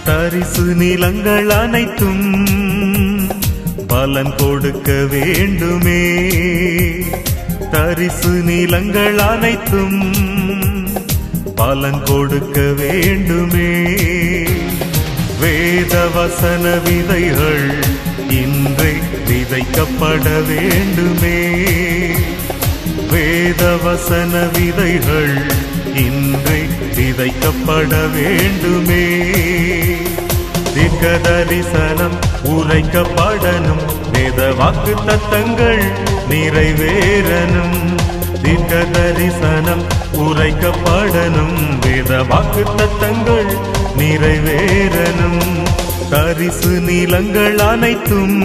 தரிசு நிலங்கள் அனைத்தும் பலன் கொடுக்க வேண்டுமே தரிசு நிலங்கள் அனைத்தும் பலன் கொடுக்க வேண்டுமே வேத வசன விதைகள் இன்றே விதைக்கப்பட வேண்டுமே வேத வசன விதைகள் இன்றே விதைக்கப்பட வேண்டுமே தீர்க்க தரிசனம் உரைக்கப்படணும் வேத வாக்கு தத்தங்கள் நிறைவேறணும் தீர்க்க தரிசனம் உரைக்கப்படணும் வேத வாக்கு தத்தங்கள் நிறைவேறணும் தரிசு நிலங்கள் அனைத்தும்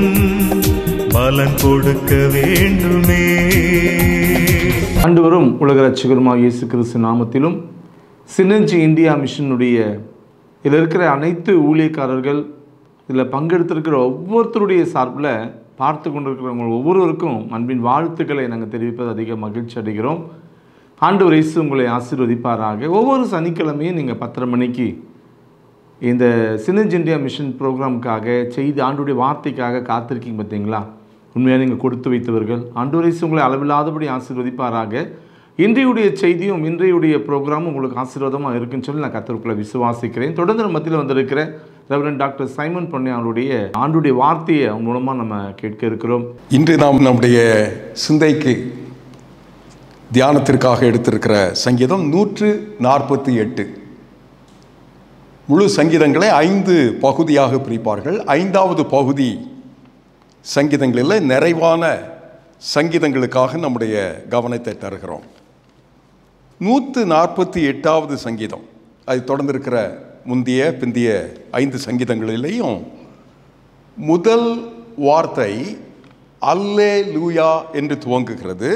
பலன் கொடுக்க வேண்டுமே ஆண்டவரும் உலக ரட்சகருமாக இயேசு கிறிஸ்து நாமத்திலும் சினர்ஜி இந்தியா மிஷனுடைய இதில் இருக்கிற அனைத்து ஊழியக்காரர்கள் இதில் பங்கெடுத்திருக்கிற ஒவ்வொருத்தருடைய சார்பில் பார்த்து கொண்டிருக்கிறவங்க ஒவ்வொருவருக்கும் அன்பின் வாழ்த்துக்களை நாங்கள் தெரிவிப்பது அதிக மகிழ்ச்சி அடைகிறோம் ஆண்டவர் இயேசு உங்களை ஆசீர்வதிப்பாராக ஒவ்வொரு சனிக்கிழமையும் நீங்கள் பத்தரை மணிக்கு இந்த சினர்ஜி இந்தியா மிஷன் ப்ரோக்ராமுக்காக செய்தி ஆண்டுடைய வார்த்தைக்காக காத்திருக்கீங்க பார்த்தீங்களா உண்மையாக நீங்கள் கொடுத்து வைத்தவர்கள் ஆண்டவர் இயேசு உங்களை அளவில்லாதபடி ஆசீர்வதிப்பாராக இன்றையுடைய செய்தியும் இன்றையுடைய ப்ரோக்ராமும் உங்களுக்கு ஆசீர்வாதமாக இருக்குன்னு சொல்லி நான் கத்தருக்குள்ள விசுவாசிக்கிறேன் தொடர்ந்து நம்ம மத்தியில் வந்திருக்கிற ரெவரன் டாக்டர் சைமன் பொன்னே அவருடைய ஆண்டுடைய வார்த்தையை அவங்க மூலமாக நம்ம கேட்க இருக்கிறோம் இன்று நாம் நம்முடைய சிந்தைக்கு தியானத்திற்காக எடுத்திருக்கிற சங்கீதம் நூற்று நாற்பத்தி எட்டு முழு சங்கீதங்களை ஐந்து பகுதியாக பிரிப்பார்கள் ஐந்தாவது பகுதி சங்கீதங்களில் நிறைவான சங்கீதங்களுக்காக நம்முடைய கவனத்தை தருகிறோம் நூற்று நாற்பத்தி எட்டாவது சங்கீதம் அது தொடர்ந்து இருக்கிற முந்தைய பிந்திய ஐந்து சங்கீதங்களிலேயும் முதல் வார்த்தை அல்லே லூயா என்று துவங்குகிறது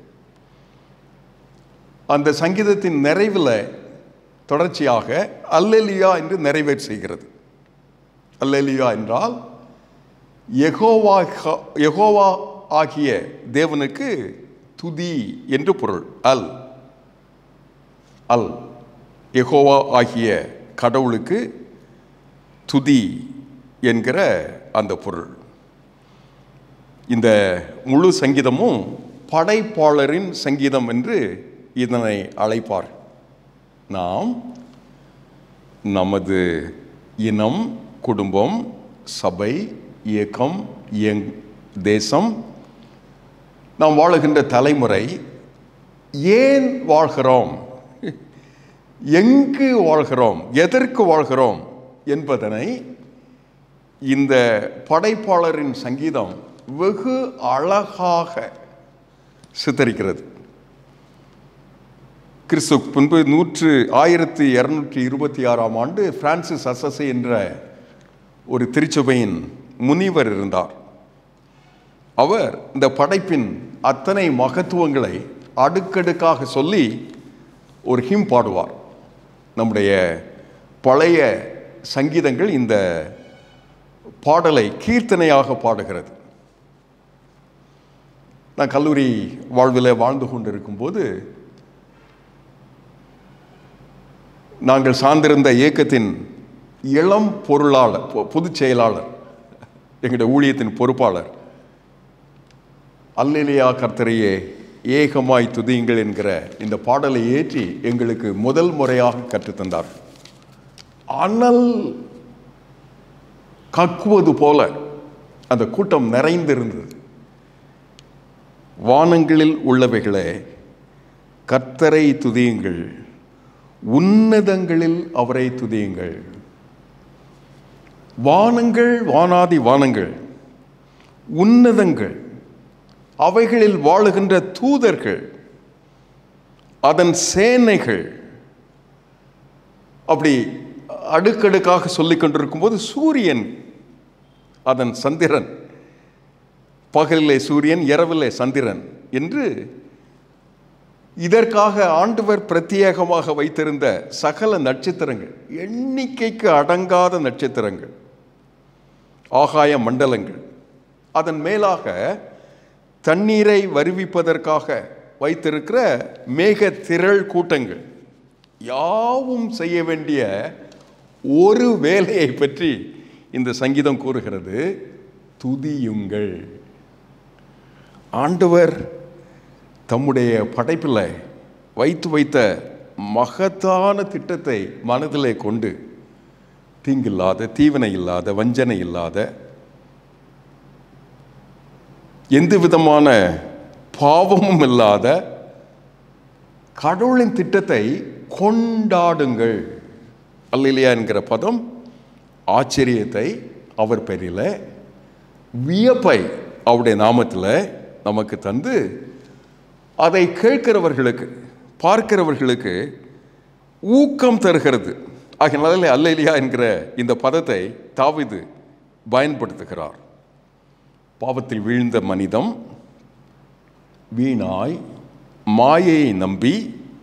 அந்த சங்கீதத்தின் நிறைவில் தொடர்ச்சியாக அல்லேலியா என்று நிறைவேற் செய்கிறது அல்லேலியா என்றால் யெகோவா யெகோவா ஆகிய தேவனுக்கு துதி என்று பொருள் அல் அல் யெகோவா ஆகிய கடவுளுக்கு துதி என்கிற அந்த பொருள் இந்த முழு சங்கீதமும் படைப்பாளரின் சங்கீதம் என்று இதனை அழைப்பார் நாம் நமது இனம் குடும்பம் சபை இயக்கம் இயங் தேசம் நாம் வாழுகின்ற தலைமுறை ஏன் வாழ்கிறோம் எங்கு வாழ்கிறோம் எதற்கு வாழ்கிறோம் என்பதனை இந்த படைப்பாளரின் சங்கீதம் வெகு அழகாக சித்தரிக்கிறது கிறிஸ்து முன்பு நூற்று ஆயிரத்தி இரநூற்றி இருபத்தி ஆறாம் ஆண்டு பிரான்சிஸ் அசசே என்ற ஒரு திருச்சபையின் முனிவர் இருந்தார் அவர் இந்த படைப்பின் அத்தனை மகத்துவங்களை அடுக்கடுக்காக சொல்லி ஒரு ஹிம் பாடுவார் நம்முடைய பழைய சங்கீதங்கள் இந்த பாடலை கீர்த்தனையாக பாடுகிறது நான் கல்லூரி வாழ்வில் வாழ்ந்து கொண்டிருக்கும்போது நாங்கள் சார்ந்திருந்த இயக்கத்தின் இளம் பொருளாளர் பொ- பொதுச் செயலாளர் எங்களுடைய ஊழியத்தின் பொறுப்பாளர் அல்லேலியா கர்த்தரையே ஏகமாய் துதியுங்கள் என்கிற இந்த பாடலை ஏற்றி எங்களுக்கு முதல் முறையாக கற்றுத்தந்தார் அனல் கக்குவது போல அந்த கூட்டம் நிறைந்திருந்தது வானங்களில் உள்ளவைகளே கர்த்தரை துதியுங்கள் உன்னதங்களில் அவரை துதியுங்கள் வானங்கள் வானாதி வானங்கள் உன்னதங்கள் அவைகளில் வாழுகின்ற தூதர்கள் அதன் சேனைகள் அப்படி அடுக்கடுக்காக சொல்லிக் கொண்டிருக்கும்போது சூரியன் அதன் சந்திரன் பகலிலே சூரியன் இரவிலே சந்திரன் என்று இதற்காக ஆண்டவர் பிரத்யேகமாக வைத்திருந்த சகல நட்சத்திரங்கள் எண்ணிக்கைக்கு அடங்காத நட்சத்திரங்கள் ஆகாய மண்டலங்கள் அதன் மேலாக தண்ணீரை வருவிப்பதற்காக வைத்திருக்கிற மேக திரள் கூட்டங்கள் யாவும் செய்ய வேண்டிய ஒரு வேலையை பற்றி இந்த சங்கீதம் கூறுகிறது துதியுங்கள் ஆண்டவர் தம்முடைய படைப்பில் வைத்து வைத்த மகத்தான திட்டத்தை மனதிலே கொண்டு தீங்கில்லாத தீவினை இல்லாத வஞ்சனை இல்லாத எந்த விதமான பாவமும் இல்லாத கடவுளின் திட்டத்தை கொண்டாடுங்கள் அல்லையா என்கிற பதம் ஆச்சரியத்தை அவர் பெரியல வியப்பை அவருடைய நாமத்தில் நமக்கு தந்து அதை கேட்கிறவர்களுக்கு பார்க்கிறவர்களுக்கு ஊக்கம் தருகிறது ஆகினால அல்லையா என்கிற இந்த பதத்தை தாவிது பயன்படுத்துகிறார் பாவத்தில் வீழ்ந்த மனிதம் வீணாய் மாயையை நம்பி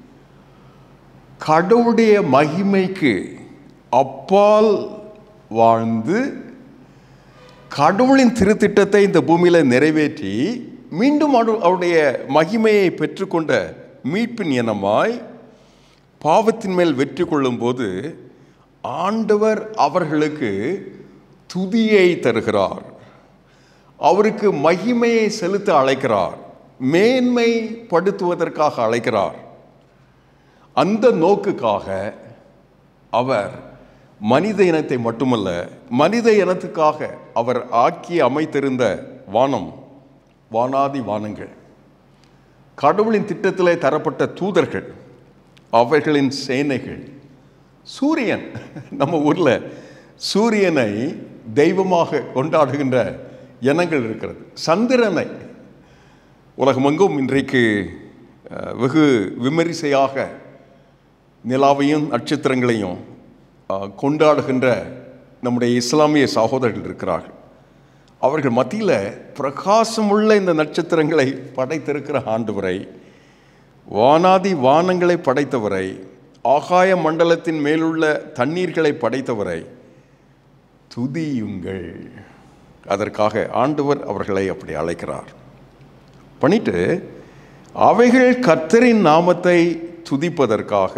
கடவுளுடைய மகிமைக்கு அப்பால் வாழ்ந்து கடவுளின் திருத்திட்டத்தை இந்த பூமியில் நிறைவேற்றி மீண்டும் அவரு- அவருடைய மகிமையை பெற்றுக்கொண்ட மீட்பின் இனமாய் பாவத்தின் மேல் வெற்றி கொள்ளும்போது ஆண்டவர் அவர்களுக்கு துதியை தருகிறார் அவருக்கு மகிமையை செலுத்த அழைக்கிறார் மேன்மைப்படுத்துவதற்காக அழைக்கிறார் அந்த நோக்குக்காக அவர் மனித இனத்தை மட்டுமல்ல மனித இனத்துக்காக அவர் ஆக்கி அமைத்திருந்த வானம் வானாதி வானங்கள் கடவுளின் திட்டத்திலே தரப்பட்ட தூதர்கள் அவர்களின் சேனைகள் சூரியன் நம்ம ஊரில் சூரியனை தெய்வமாக கொண்டாடுகின்ற இனங்கள் இருக்கிறது சந்திரனை உலகமெங்கும் இன்றைக்கு அஹ், வெகு விமரிசையாக நிலாவையும் நட்சத்திரங்களையும் அஹ், கொண்டாடுகின்ற நம்முடைய இஸ்லாமிய சகோதரர்கள் இருக்கிறார்கள் அவர்கள் மத்தியில் பிரகாசமுள்ள இந்த நட்சத்திரங்களை படைத்திருக்கிற ஆண்டவரை வானாதி வானங்களை படைத்தவரை ஆகாய மண்டலத்தின் மேலுள்ள தண்ணீர்களை படைத்தவரை துதியுங்கள் அதற்காக ஆண்டவர் அவர்களை அப்படி அழைக்கிறார் பண்ணிட்டு அவைகள் கர்த்தரின் நாமத்தை துதிப்பதற்காக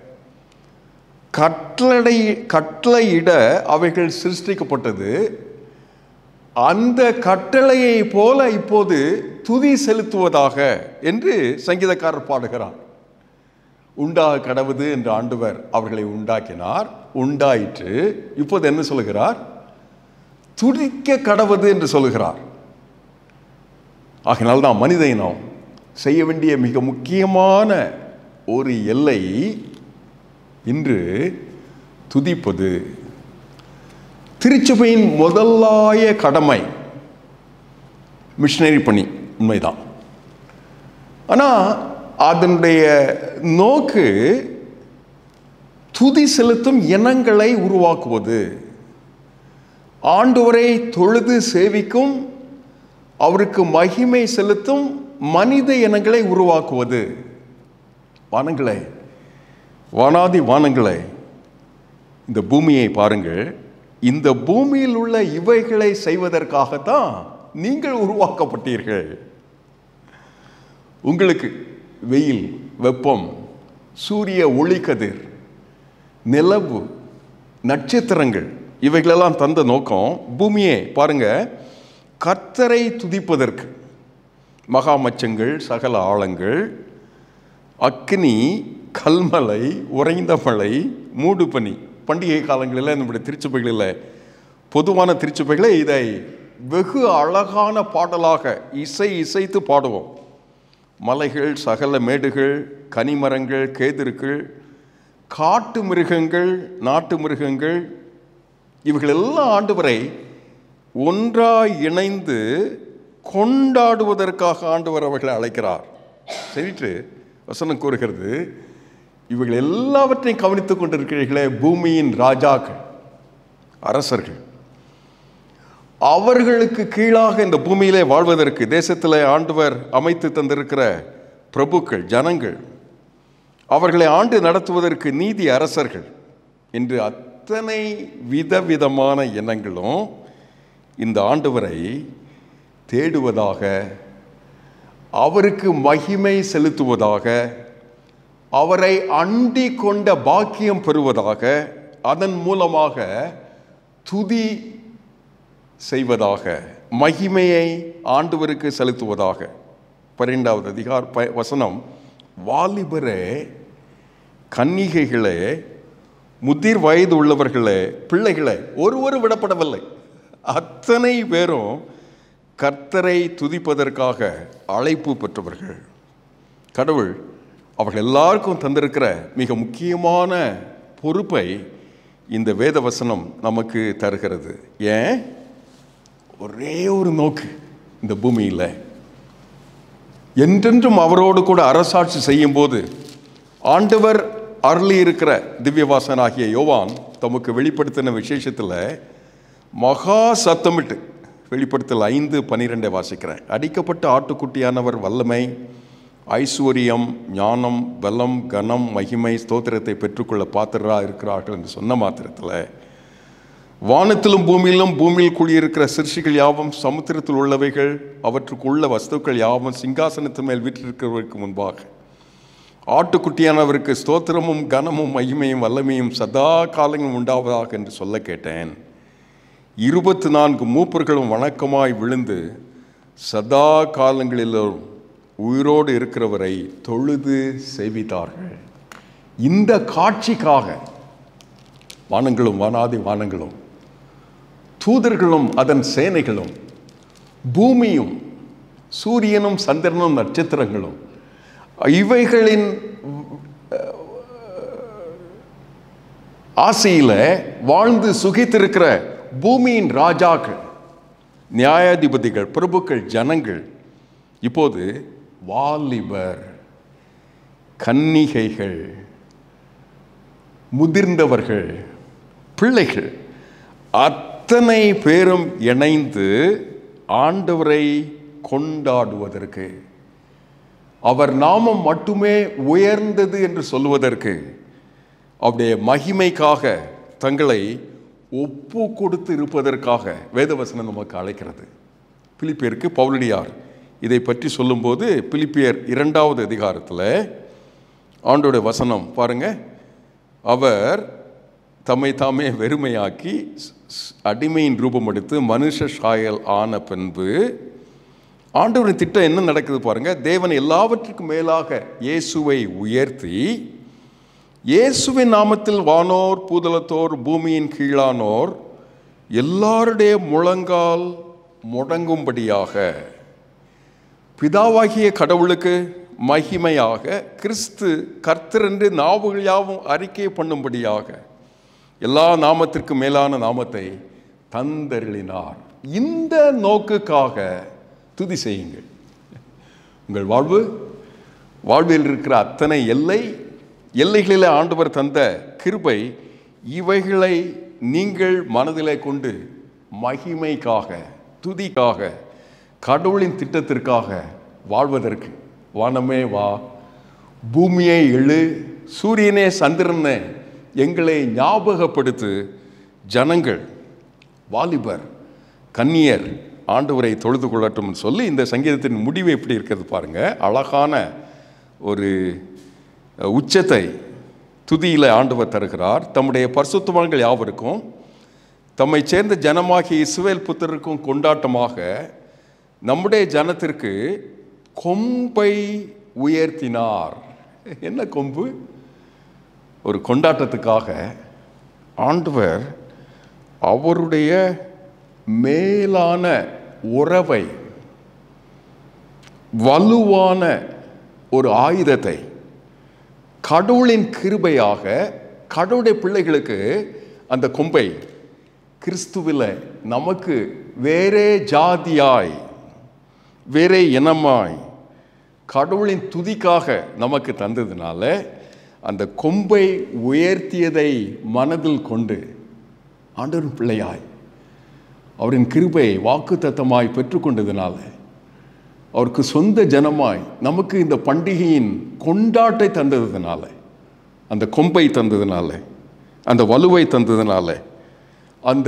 கட்டளை கட்டளையிட அவைகள் சிருஷ்டிக்கப்பட்டது அந்த கட்டளையை போல இப்போது துதி செலுத்துவதாக என்று சங்கீதக்காரர் பாடுகிறார் உண்டாக கடவுது என்று ஆண்டவர் அவர்களை உண்டாக்கினார் உண்டாயிற்று இப்போது என்ன சொல்லுகிறார் துதிக்க கடவுது என்று சொல்லுகிறார் ஆகினால் தான் மனித இனம் செய்ய வேண்டிய மிக முக்கியமான ஒரு எல்லை இன்று துதிப்பது திருச்சபையின் முதலாய கடமை மிஷினரி பணி உண்மைதான் ஆனால் அதனுடைய நோக்கு துதி செலுத்தும் இனங்களை உருவாக்குவது ஆண்டவரை தொழுது சேவிக்கும் அவருக்கு மகிமை செலுத்தும் மனித இனங்களை உருவாக்குவது வானங்களே வானாதி வானங்களே இந்த பூமியை பாருங்கள் இந்த பூமியில் உள்ள இவைகளை செய்வதற்காகத்தான் நீங்கள் உருவாக்கப்பட்டீர்கள் உங்களுக்கு வெயில் வெப்பம் சூரிய ஒளிக்கதிர் நிலவு நட்சத்திரங்கள் இவைகளெல்லாம் தந்த நோக்கம் பூமியே பாருங்க கர்த்தரை துதிப்பதற்கு மகாமச்சங்கள் சகல ஆழங்கள் அக்னி கல்மலை உறைந்த மலை மூடுபனி பண்டிகை காலங்களில் நம்முடைய திருச்சபைகளில் பொதுவான திருச்சபைகளை இதை வெகு அழகான பாடலாக இசை இசைத்து பாடுவோம் மலைகள் சகல மேடுகள் கனிமரங்கள் கேதிர்கள் காட்டு மிருகங்கள் நாட்டு மிருகங்கள் இவைகள் எல்லாம் ஆண்டவரை ஒன்றாய் இணைந்து கொண்டாடுவதற்காக ஆண்டவர் அவர்களை அழைக்கிறார் சரிட்டு வசனம் கூறுகிறது இவைகள் எல்லாவற்றையும் கவனித்துக் கொண்டிருக்கிறீர்களே பூமியின் ராஜாக்கள் அரசர்கள் அவர்களுக்கு கீழாக இந்த பூமியிலே வாழ்வதற்கு தேசத்தில் ஆண்டவர் அமைத்து தந்திருக்கிற பிரபுக்கள் ஜனங்கள் அவர்களை ஆண்டு நடத்துவதற்கு நீதி அரசர்கள் என்று அத்தனை விதவிதமான எண்ணங்களும் இந்த ஆண்டவரை தேடுவதாக அவருக்கு மகிமை செலுத்துவதாக அவரை அண்டி கொண்ட பாக்கியம் பெறுவதாக அதன் மூலமாக துதி செய்வதாக மகிமையை ஆண்டவருக்கு செலுத்துவதாக பன்னிரெண்டாவது அதிகார ப- வசனம் வாலிபரே கன்னிகைகளே முதிர் வயது உள்ளவர்களே பிள்ளைகளே ஒருவரும் விடப்படவில்லை அத்தனை பேரும் கர்த்தரை துதிப்பதற்காக அழைப்பு பெற்றவர்கள் கடவுள் அவர்கள் எல்லாருக்கும் தந்திருக்கிற மிக முக்கியமான பொறுப்பை இந்த வேத வசனம் நமக்கு தருகிறது ஏன் ஒரே ஒரு நோக்கு இந்த பூமியில் என்றென்றும் அவரோடு கூட அரசாட்சி செய்யும்போது ஆண்டவர் அருளி இருக்கிற திவ்யவாசனாகிய யோவான் தமக்கு வெளிப்படுத்தின விசேஷத்தில் மகா சத்தமிட்டு வெளிப்படுத்தல் ஐந்து பன்னிரெண்டை வாசிக்கிறேன் அடிக்கப்பட்ட ஆட்டுக்குட்டியானவர் வல்லமை ஐஸ்வர்யம் ஞானம் பலம் கனம் மகிமை ஸ்தோத்திரத்தை பெற்றுக்கொள்ள பாத்திரரா இருக்கிறார்கள் என்று சொன்ன மாத்திரத்தில் வானத்திலும் பூமியிலும் பூமியில் குடியிருக்கிற சிற்சிகள் யாவும் சமுத்திரத்தில் உள்ளவைகள் அவற்றுக்குள்ள வஸ்துக்கள் யாவும் சிங்காசனத்தின் மேல் வீற்றிருக்கிறவருக்கு முன்பாக ஆட்டுக்குட்டியானவருக்கு ஸ்தோத்திரமும் கனமும் மகிமையும் வல்லமையும் சதா காலங்களும் உண்டாவதாக என்று சொல்ல கேட்டேன் இருபத்து நான்கு மூப்பர்களும் வணக்கமாய் விழுந்து சதா காலங்களிலும் உயிரோடு இருக்கிறவரை தொழுது செய்வித்தார்கள் இந்த காட்சிக்காக வானங்களும் வானாதி வானங்களும் தூதர்களும் அதன் சேனைகளும் பூமியும் சூரியனும் சந்திரனும் நட்சத்திரங்களும் இவைகளின் ஆசையில் வாழ்ந்து சுகித்திருக்கிற பூமியின் ராஜாக்கள் நியாயாதிபதிகள் பிரபுக்கள் ஜனங்கள் இப்போது வாலிபர் கன்னிகைகள் முதிர்ந்தவர்கள் பிள்ளைகள் அத்தனை பேரும் இணைந்து ஆண்டவரை கொண்டாடுவதற்கு அவர் நாமம் மட்டுமே உயர்ந்தது என்று சொல்வதற்கு அவருடைய மகிமைக்காக தங்களை ஒப்பு கொடுத்து இருப்பதற்காக வேதவசனம் நமக்கு அழைக்கிறது பிலிப்பியருக்கு பவுலடியார் இதை பற்றி சொல்லும்போது பிலிப்பியர் இரண்டாவது அதிகாரத்தில் ஆண்டோட வசனம் பாருங்க அவர் தம்மை தாமே வெறுமையாக்கி ஸ்- ஸ்- அடிமையின் ரூபம் எடுத்து மனுஷ சாயல் ஆன பின்பு ஆண்டவரின் திட்டம் என்ன நடக்குது பாருங்க தேவன் எல்லாவற்றுக்கும் மேலாக இயேசுவை உயர்த்தி இயேசுவின் நாமத்தில் வானோர் பூதலத்தோர் பூமியின் கீழானோர் எல்லாருடைய முழங்கால் முடங்கும்படியாக பிதாவாகிய கடவுளுக்கு மகிமையாக கிறிஸ்து கர்த்தர் என்று நாவுகள் யாவும் அறிக்கை பண்ணும்படியாக எல்லா நாமத்திற்கு மேலான நாமத்தை தந்தருளினார் இந்த நோக்குக்காக துதி செய்யுங்கள் உங்கள் வாழ்வு வாழ்வில் இருக்கிற அத்தனை எல்லை எல்லைகளிலே ஆண்டவர் தந்த கிருபை இவைகளை நீங்கள் மனதிலே கொண்டு மகிமைக்காக துதிக்காக கடவுளின் திட்டத்திற்காக வாழ்வதற்கு வானமே வா பூமியை எழு சூரியனே சந்திரனே எங்களை ஞாபகப்படுத்து ஜனங்கள் வாலிபர் கன்னியர் ஆண்டவரை தொழுது கொள்ளட்டும்னு சொல்லி இந்த சங்கீதத்தின் முடிவு எப்படி இருக்கிறது பாருங்க அழகான ஒரு உச்சத்தை துதியில் ஆண்டவர் தருகிறார் தம்முடைய பரிசுத்தவான்கள் யாவருக்கும் தம்மை சேர்ந்த ஜனமாகிய இஸ்ரவேல் புத்தருக்கும் கொண்டாட்டமாக நம்முடைய ஜனத்திற்கு கொம்பை உயர்த்தினார் என்ன கொம்பு ஒரு கொண்டாட்டத்துக்காக ஆண்டவர் அவருடைய மேலான உறவை வலுவான ஒரு ஆயுதத்தை கடவுளின் கிருபையாக கடவுளுடைய பிள்ளைகளுக்கு அந்த கொம்பை கிறிஸ்துவில் நமக்கு வேறே ஜாதியாய் வேறே இனமாய் கடவுளின் துதிக்காக நமக்கு தந்ததுனால அந்த கொம்பை உயர்த்தியதை மனதில் கொண்டு ஆண்டவரின் பிள்ளையாய் அவரின் கிருபை வாக்குத்தத்தமாய் பெற்றுக்கொண்டதுனால அவருக்கு சொந்த ஜனமாய் நமக்கு இந்த பண்டிகையின் கொண்டாட்டை தந்ததுனால அந்த கொம்பை தந்ததுனால அந்த வலுவை தந்ததுனால அந்த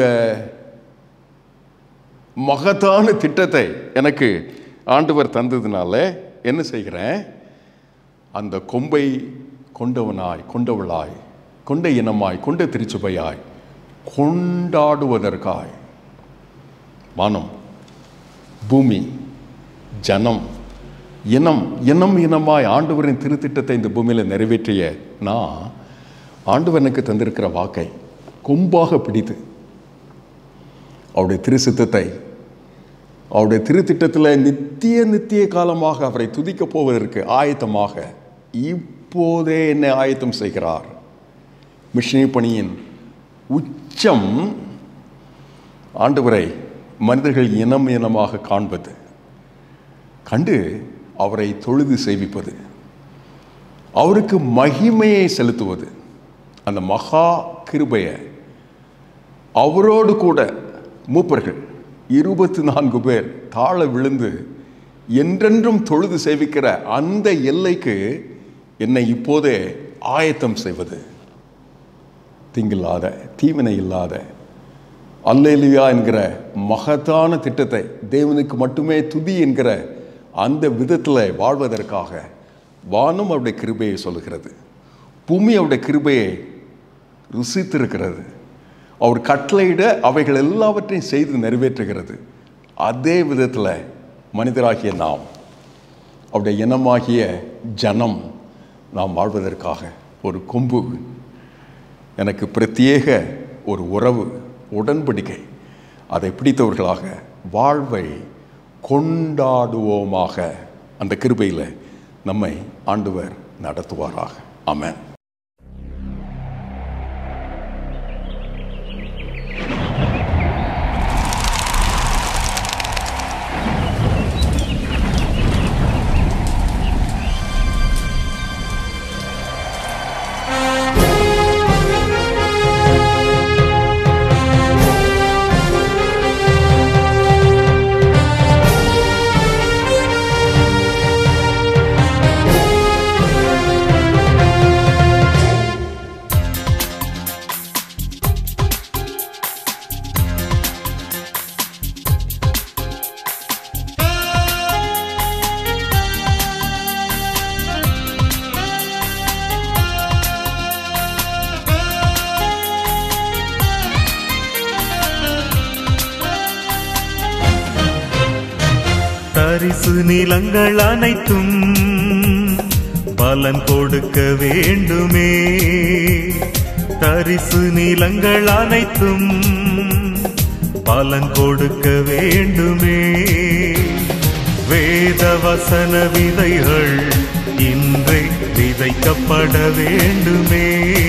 மகத்தான திட்டத்தை எனக்கு ஆண்டவர் தந்ததுனால என்ன செய்கிறேன் அந்த கொம்பை கொண்டவனாய் கொண்டவளாய் கொண்ட இனமாய் கொண்ட திருச்சபையாய் கொண்டாடுவதற்காய் வானம் பூமி ஜனம் இனம் இனம் இனமாய் ஆண்டவரின் திருத்திட்டத்தை இந்த பூமியில் நிறைவேற்றிய நான் ஆண்டவர் எனக்கு தந்திருக்கிற வாக்கை கொம்பாக பிடித்து அவருடைய திருசித்தத்தை அவருடைய திருத்திட்டத்தில் நித்திய நித்திய காலமாக அவரை துதிக்கப் போவதற்கு ஆயத்தமாக இப்போதே என்னை ஆயத்தம் செய்கிறார் மிஷினரி பணியின் உச்சம் ஆண்டவரை மனிதர்கள் இனம் இனமாக காண்பது கண்டு அவரை தொழுது சேவிப்பது அவருக்கு மகிமையை செலுத்துவது அந்த மகா கிருபையை அவரோடு கூட மூப்பர்கள் இருபத்தி நான்கு பேர் தாழ விழுந்து என்றென்றும் தொழுது சேவிக்கிற அந்த எல்லைக்கு என்னை இப்போதே ஆயத்தம் செய்வது தீங்கில்லாத தீவினை இல்லாத அல்லேலியா என்கிற மகத்தான திட்டத்தை தேவனுக்கு மட்டுமே துதி என்கிற அந்த விதத்தில் வாழ்வதற்காக வானம் அவருடைய கிருபையை சொல்லுகிறது பூமி அவருடைய கிருபையை ருசித்திருக்கிறது அவர் கட்டளையிட அவைகள் எல்லாவற்றையும் செய்து நிறைவேற்றுகிறது அதே விதத்தில் மனிதராகிய நாம் அவருடைய இனமாகிய ஜனம் நாம் வாழ்வதற்காக ஒரு கொம்பு எனக்கு பிரத்யேக ஒரு உறவு உடன்படிக்கை அதை பிடித்தவர்களாக வாழ்வை கொண்டாடுவோமாக அந்த கிருபையில் நம்மை ஆண்டவர் நடத்துவாராக ஆமென் தரிசு நிலங்கள் அனைத்தும் பலன் கொடுக்க வேண்டுமே தரிசு நிலங்கள் அனைத்தும் பலன் கொடுக்க வேண்டுமே வேத வசன விதைகள் இன்றை விதைக்கப்பட வேண்டுமே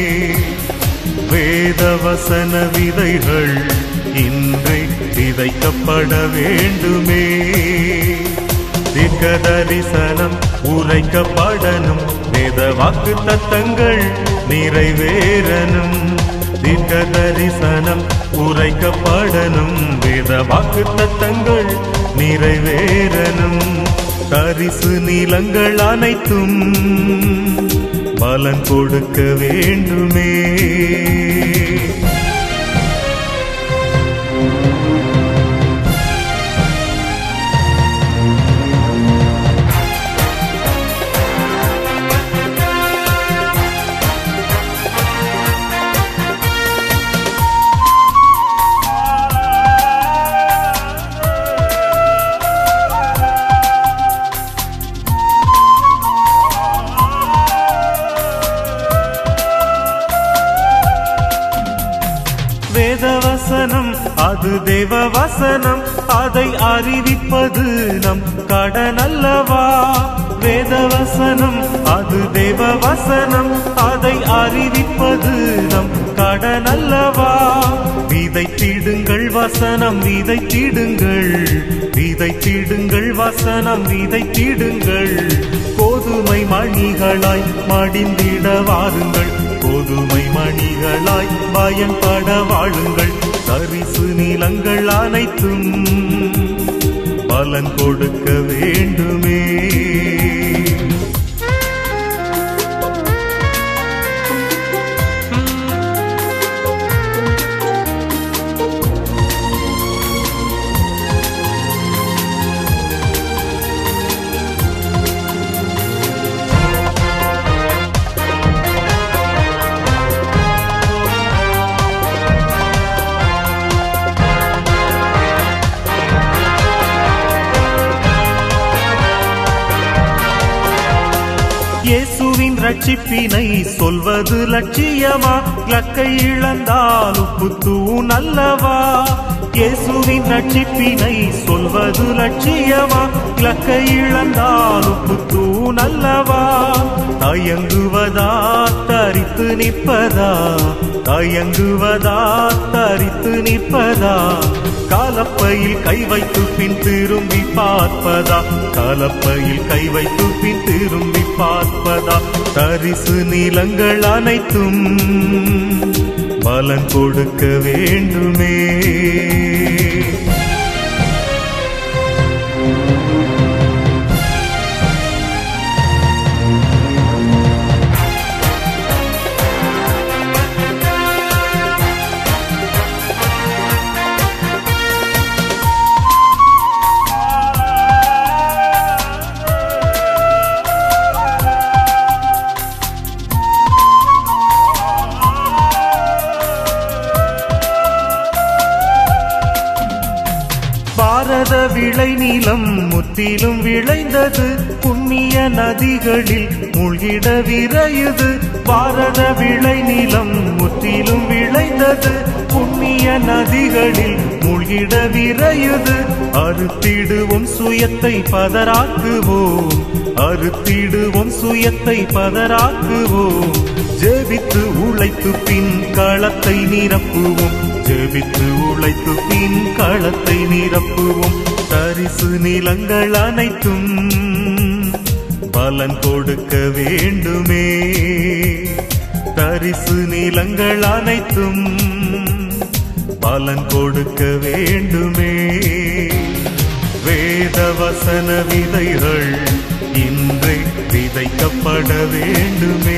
வேத வசன விதைகள் இன்றை விதைக்கப்பட வேண்டுமே தீர்க்க தரிசனம் உரைக்கப்படணும் வேத வாக்கு தத்தங்கள் நிறைவேறணும் தீர்க்க தரிசனம் உரைக்கப்படணும் வேத வாக்கு தத்தங்கள் நிறைவேறணும் தரிசு நிலங்கள் அனைத்தும் பலன் கொடுக்க வேண்டுமே வேதவசனம் அது தேவ வசனம் அதை அறிவிப்பது நம் கடனல்லவா வேதவசனம் அது தேவ வசனம் அதை அறிவிப்பது நம் கடனல்லவா விதைத்திடுங்கள் வசனம் விதைத்திடுங்கள் விதைத்திடுங்கள் வசனம் விதைத்திடுங்கள் கோதுமை மணிகளாய் மடிந்திட வாருங்கள் கோதுமை மணிகளாய் பயன்பட வாழுங்கள் தரிசு நிலங்கள் அனைத்தும் பலன் கொடுக்க வேண்டுமே இயேசுவின் ரட்சிப்பினை சொல்வது லட்சியமா லக்கை இழந்தால் உப்பு தூண் அல்லவா இயேசுவின் ரட்சிப்பினை சொல்வது லட்சியமா லக்கை இழந்தால் உப்பு தூண் அல்லவா தயங்குவதா தரித்து நிற்பதா தயங்குவதா தரித்து நிற்பதா காலப்பையில் கை வைத்து பின் திரும்பி பார்ப்பதா காலப்பையில் கை வைத்து பின் திரும்பி பார்ப்பதா தரிசு நிலங்கள் அனைத்தும் பலன் கொடுக்க வேண்டுமே பாரத விளை நிலம் முற்றிலும் விளைந்தது புண்ணிய நதிகளில் மூழ்கிட விரையுது பாரத விளை நிலம் முற்றிலும் விளைந்தது புண்ணிய நதிகளில் மூழ்கிட விரையுது அறுத்திடுவோம் சுயத்தை பதராக்குவோம் அறுத்திடுவோம் சுயத்தை பதராக்குவோம் ஜெபித்து உழைத்து பின் களத்தை நிரப்புவோம் ஜெபித்து உழைத்து பின் களத்தை நிரப்புவோம் தரிசு நிலங்கள் அனைத்தும் பலன் கொடுக்க வேண்டுமே தரிசு நிலங்கள் அனைத்தும் பலன் கொடுக்க வேண்டுமே வேத வசன விதைகள் இன்றே விதைக்கப்பட வேண்டுமே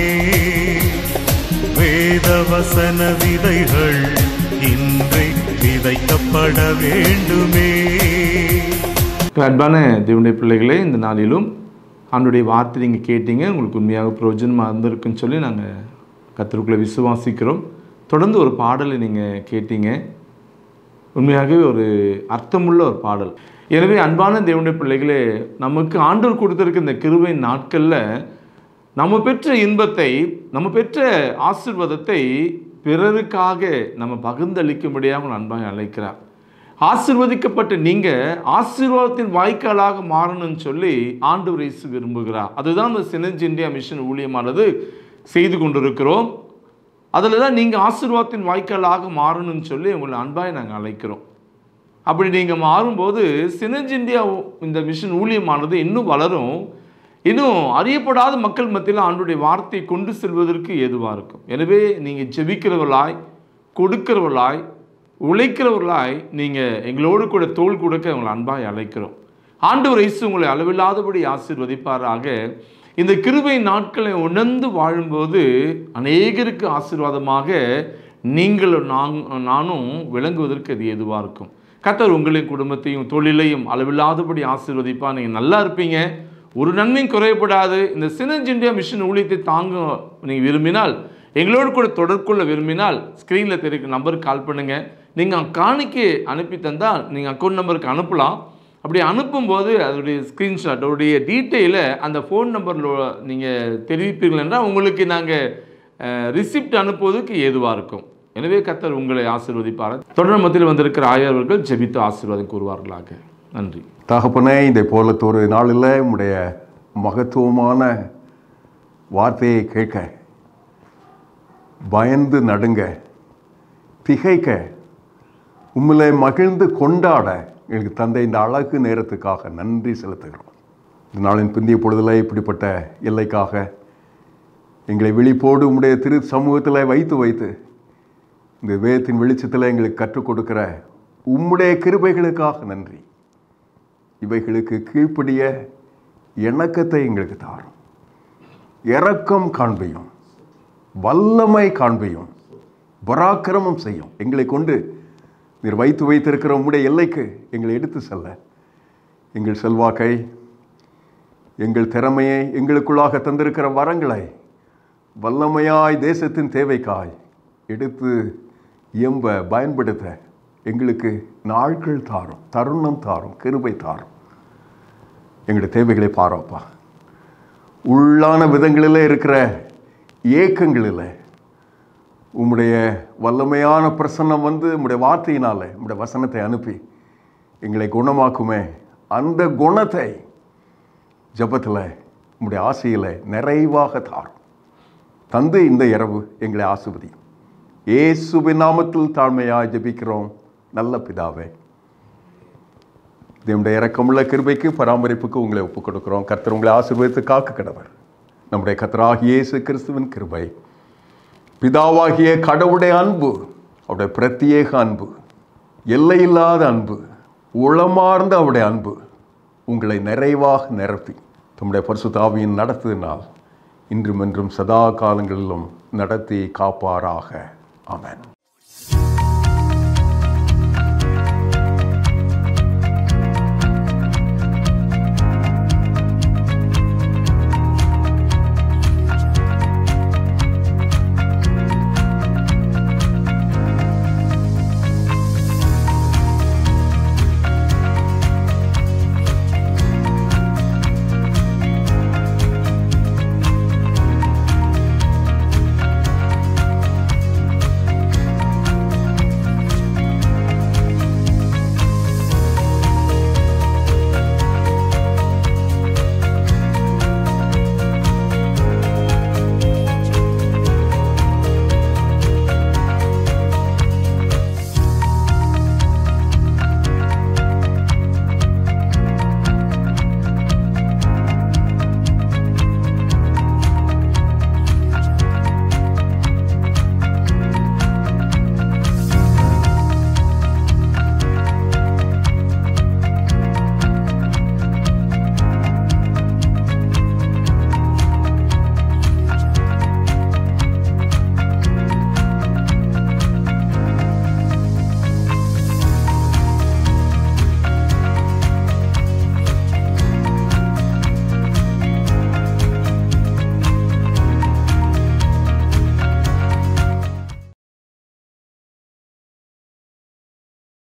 வேத வசன விதைகள் இன்றே விதைக்கப்பட வேண்டுமே அன்பான தேவனுடைய பிள்ளைகளே இந்த நாளிலும் ஆண்டுடைய வார்த்தை நீங்கள் கேட்டீங்க உங்களுக்கு உண்மையாக பிரயோஜனமாக இருந்திருக்குன்னு சொல்லி நாங்கள் கத்திற்குள்ளே விசுவாசிக்கிறோம் தொடர்ந்து ஒரு பாடலை நீங்கள் கேட்டீங்க உண்மையாகவே ஒரு அர்த்தமுள்ள ஒரு பாடல் எனவே அன்பான தேவனுடைய பிள்ளைகளே நமக்கு ஆண்டவர் கொடுத்திருக்க இந்த கிருபை நாட்களில் நம்ம பெற்ற இன்பத்தை நம்ம பெற்ற ஆசிர்வாதத்தை பிறருக்காக நம்ம பகிர்ந்தளிக்கும்படியாக உங்கள் அன்பாக அழைக்கிறார் ஆசிர்வதிக்கப்பட்ட நீங்க ஆசீர்வாதத்தின் வாய்க்காலாக மாறணும்னு சொல்லி ஆண்டவர் இயேசு விரும்புகிறார் அதுதான் இந்த சினர்ஜி இந்தியா மிஷன் ஊழியமானது செய்து கொண்டிருக்கிறோம் அதில் தான் நீங்கள் ஆசீர்வாதத்தின் வாய்க்காலாக மாறணும்னு சொல்லி உங்களை அன்பாய் நாங்கள் அழைக்கிறோம் அப்படி நீங்கள் மாறும்போது சினர்ஜி இந்தியா இந்த மிஷன் ஊழியமானது இன்னும் வளரும் இன்னும் அறியப்படாத மக்கள் மத்தியில் ஆண்டுடைய வார்த்தை கொண்டு செல்வதற்கு ஏதுவாக இருக்கும் எனவே நீங்கள் ஜெபிக்கிறவர்களாய் கொடுக்கிறவர்களாய் உழைக்கிறவர்களாய் நீங்கள் எங்களோடு கூட தோள் கொடுக்க உங்களை அன்பாய் அழைக்கிறோம் ஆண்டவர் இயேசு உங்களை அளவில்லாதபடி ஆசீர்வதிப்பாராக இந்த கிருபை நாட்களை உணர்ந்து வாழும்போது அநேகருக்கு ஆசீர்வாதமாக நீங்களும் நான் நானும் விளங்குவதற்கு அது ஏதுவாக இருக்கும் கத்தர் உங்களின் குடும்பத்தையும் தொழிலையும் அளவில்லாதபடி ஆசீர்வதிப்பா நீங்கள் நல்லா இருப்பீங்க ஒரு நன்மையும் குறையப்படாது இந்த சினர்ஜி இந்தியா மிஷன் ஊழியத்தை தாங்க நீங்கள் விரும்பினால் எங்களோடு கூட தொடர்புள்ள விரும்பினால் ஸ்க்ரீனில் தெரிவிக்க நம்பருக்கு கால் பண்ணுங்கள் நீங்கள் காணிக்கை அனுப்பி தந்தால் நீங்கள் அக்கௌண்ட் நம்பருக்கு அனுப்பலாம் அப்படி அனுப்பும்போது அதோடைய ஸ்க்ரீன்ஷாட் அதோடைய டீட்டெயிலை அந்த ஃபோன் நம்பரில் நீங்கள் தெரிவிப்பீர்கள் என்றால் உங்களுக்கு நாங்கள் ரிசிப்ட் அனுப்புவதற்கு ஏதுவாக இருக்கும் எனவே கத்தர் உங்களை ஆசீர்வதிப்பார் தொடர் மத்தியில் வந்திருக்கிற ஆயவர்கள் ஜெபித்து ஆசீர்வாதம் கூறுவார்களாக நன்றி தகப்பனே இந்த போலத்தொரு நாளில் உம்முடைய மகத்துவமான வார்த்தையை கேட்க பயந்து நடுங்க திகைக்க உம்மிலே மகிழ்ந்து கொண்டாட எங்களுக்கு தந்த இந்த அழகு நேரத்துக்காக நன்றி செலுத்துகிறோம் இந்த நாளின் பிந்திய பொழுதில் இப்படிப்பட்ட எல்லைக்காக எங்களை விழிப்போடு உம்முடைய திரு சமூகத்தில் வைத்து வைத்து இந்த வேதத்தின் வெளிச்சத்தில் எங்களுக்கு கற்றுக் கொடுக்கிற உம்முடைய கிருபைகளுக்காக நன்றி இவைகளுக்கு கீழ்ப்படிய இணக்கத்தை எங்களுக்கு தாரும் இரக்கம் காண்பியும் வல்லமை காண்பியும் பராக்கிரமம் செய்யும் எங்களை கொண்டு நீர் வைத்து வைத்திருக்கிற உம்முடைய எல்லைக்கு எங்களை எடுத்து செல்ல எங்கள் செல்வாக்கை எங்கள் திறமையை எங்களுக்குள்ளாக தந்திருக்கிற வரங்களை வல்லமையாய் தேசத்தின் தேவைக்காய் எடுத்து இயம்ப பயன்படுத்த எங்களுக்கு நாட்கள் தாரும் தருணம் தாரும் கிருபை தாரும் எங்களுடைய தேவைகளை பாரோப்பா உள்ளான விதங்களில் இருக்கிற ஏக்கங்களில் உம்முடைய வல்லமையான பிரசன்னம் வந்து உம்முடைய வார்த்தையினால உம்முடைய வசனத்தை அனுப்பி எங்களை குணமாக்குமே அந்த குணத்தை ஜெபத்தில் உம்முடைய ஆசையில் நிறைவாக தாரும் தந்து இந்த இரவு எங்களை ஆசுபதி இயேசுவின் நாமத்தில் தாழ்மையாக ஜெபிக்கிறோம் நல்ல பிதாவே தேவனுடைய இரக்கமுள்ள கிருபைக்கு பராமரிப்புக்கு உங்களை ஒப்புக் கொடுக்கிறோம் கர்த்தர் உங்களை ஆசீர்வதித்து காக்க கடவர் நம்முடைய கர்த்தராகிய இயேசு கிறிஸ்துவின் கிருபை பிதாவாகிய கடவுளுடைய அன்பு அவருடைய பிரத்யேக அன்பு எல்லையில்லாத அன்பு உளமார்ந்த அவருடைய அன்பு உங்களை நிறைவாக நிரப்பி தம்முடைய பரிசுத்தாவியின் நடத்துதினால் இன்றும் என்றும் சதா காலங்களிலும் நடத்தி காப்பாராக ஆமென்